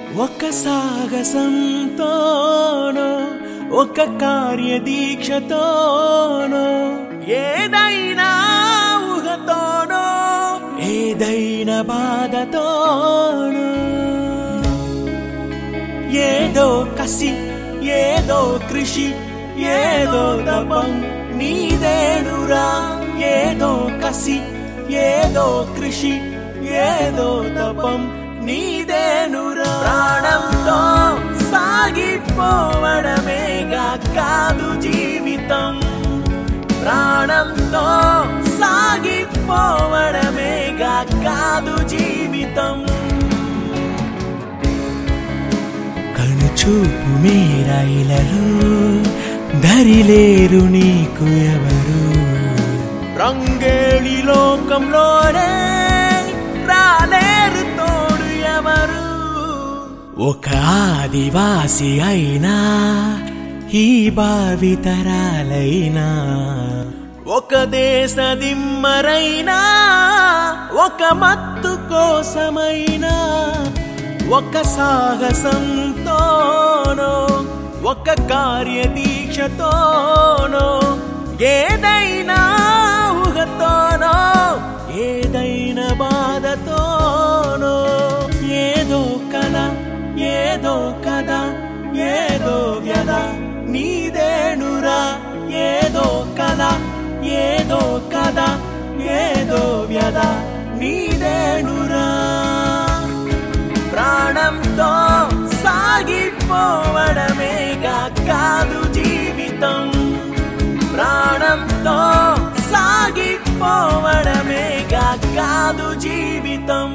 ఒక సాహసంతోనో ఒక కార్యదీక్షతోనో ఏదైనా ఊహతోనో ఏదైనా బాధతోనో ఏదో కసి ఏదో కృషి ఏదో తపం నీదేనురా ఏదో కసి ఏదో కృషి ఏదో తపం నీదేనురా ప్రాణంతో సాగిపోవడమేగా కాదు జీవితం ప్రాణంతో సాగిపోవడమేగా కాదు జీవితం కనుచూపు మీరైలరు దరిలేరు నీకు ఎవరు రంగేళి లోకంలోనే రాలేరు తోడు ఎవరు ఒక ఆదివాసి అయినా ఈ భావితరాలైనా ఒక దేశ దిమ్మరైనా ఒక మత్తు కోసమైనా ఒక సాహసంతోనో ఒక కార్యదీక్షతోనో ఏదైనా ఊహతోనో ఏదైనా బాధతోనో ఏదో కల ఏదో కథ ఏదో వ్యధ నీదేనురా ఏదో కల ఏదో కథ ఏదో వ్యధ నీదేనురా ప్రాణంతో సాగిపోవడమేగా కాదు జీవితం ప్రాణంతో సాగిపోవడమేగా కాదు జీవితం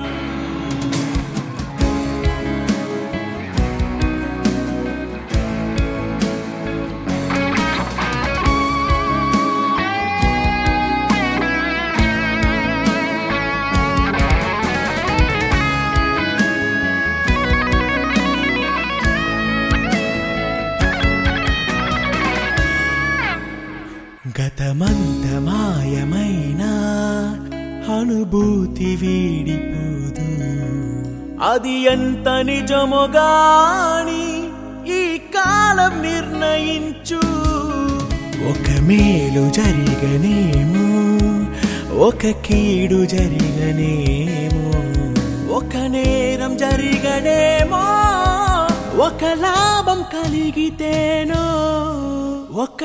గతమంత మాయమైనా అనుభూతి వీడిపోదు అది ఎంత నిజముగాని ఈ కాలం నిర్ణయించు ఒక మేలు జరిగనేమో ఒక కీడు జరిగనేమో ఒక నేరం జరిగనేమో ఒక లాభం కలిగితేనో ఒక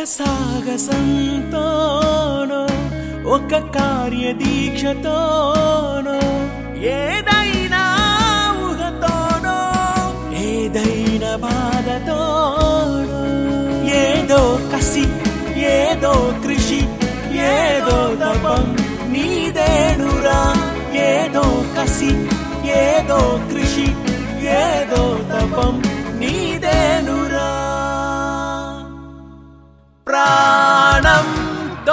సాహసంతోనో ఒక కార్యదీక్షతోనో ఏదైనా ఊహతోనో ఏదైనా బాధతోనో ఏదో కసి ఏదో కృషి ఏదో తపం నీదేనురా ఏదో కసి ఏదో కృషి ఏదో తపం నీదేనురా ప్రాణంతో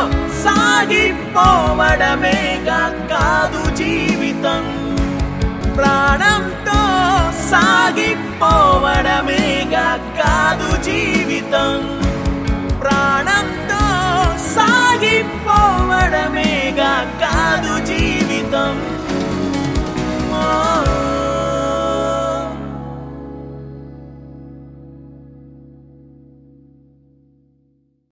సాగిపోవడమేగా కాదు జీవితం ప్రాణంతో సాగిపోవడమేగా కాదు జీవితం ప్రాణంతో సాగిపోవడమేగా కాదు జీవితం ఓ